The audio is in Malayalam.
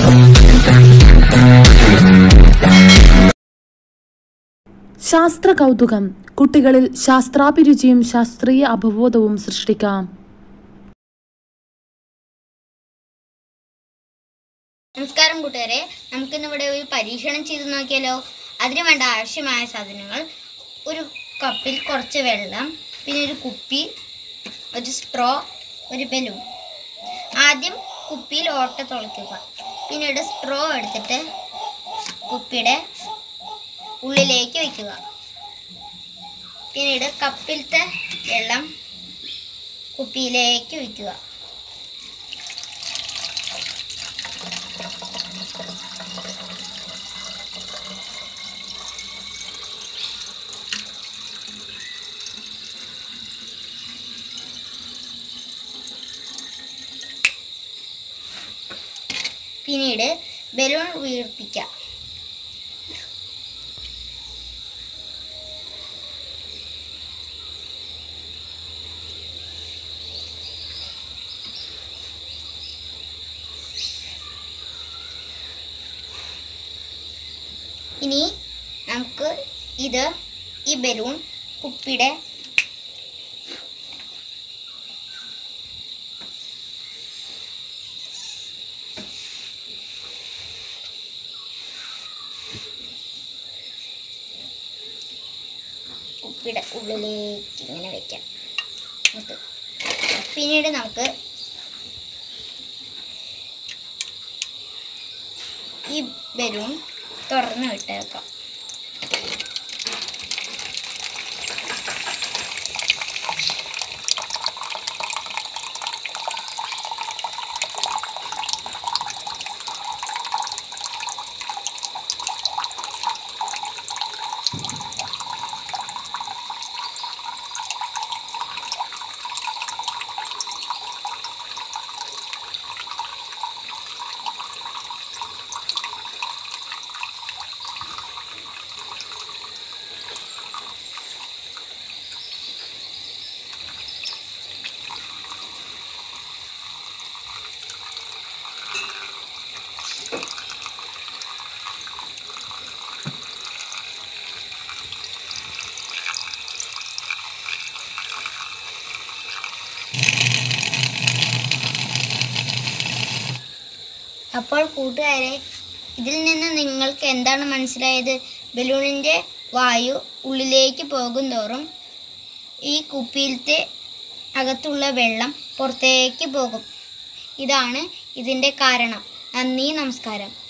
ശാസ്ത്ര കൗതുകം കുട്ടികളിൽ ശാസ്ത്രാഭിരുചിയും ശാസ്ത്രീയ അവബോധവും സൃഷ്ടിക്കാം നമസ്കാരം കൂട്ടുകാരെ നമുക്കിന്ന് ഇവിടെ ഒരു പരീക്ഷണം ചെയ്ത് നോക്കിയാലോ അതിന് വേണ്ട ആവശ്യമായ സാധനങ്ങൾ ഒരു കപ്പിൽ കുറച്ച് വെള്ളം പിന്നെ ഒരു കുപ്പി ഒരു സ്ട്രോ ഒരു ബലൂൺ ആദ്യം കുപ്പിയിൽ ഓട്ട തുളയ്ക്കുക പിന്നീട് സ്ട്രോ എടുത്തിട്ട് കുപ്പിയുടെ ഉള്ളിലേക്ക് വയ്ക്കുക പിന്നീട് കപ്പിലത്തെ വെള്ളം കുപ്പിയിലേക്ക് വയ്ക്കുക പിന്നീട് ബലൂൺ വീർപ്പിക്കാം ഇനി നമുക്ക് ഇത് ഈ ബലൂൺ കുപ്പിയുടെ കുപ്പിയുടെ ഉള്ളിലേക്ക് ഇങ്ങനെ വെക്കാം എന്നിട്ട് പിന്നീട് നമുക്ക് ഈ ബലൂൺ തുറന്ന് വിട്ടേക്കാം അപ്പോൾ കൂട്ടുകാരെ ഇതിൽ നിന്ന് നിങ്ങൾക്ക് എന്താണ് മനസ്സിലായത് ബലൂണിൻ്റെ വായു ഉള്ളിലേക്ക് പോകും തോറും ഈ കുപ്പിയിലത്തെ അകത്തുള്ള വെള്ളം പുറത്തേക്ക് പോകും ഇതാണ് ഇതിൻ്റെ കാരണം നന്ദി നമസ്കാരം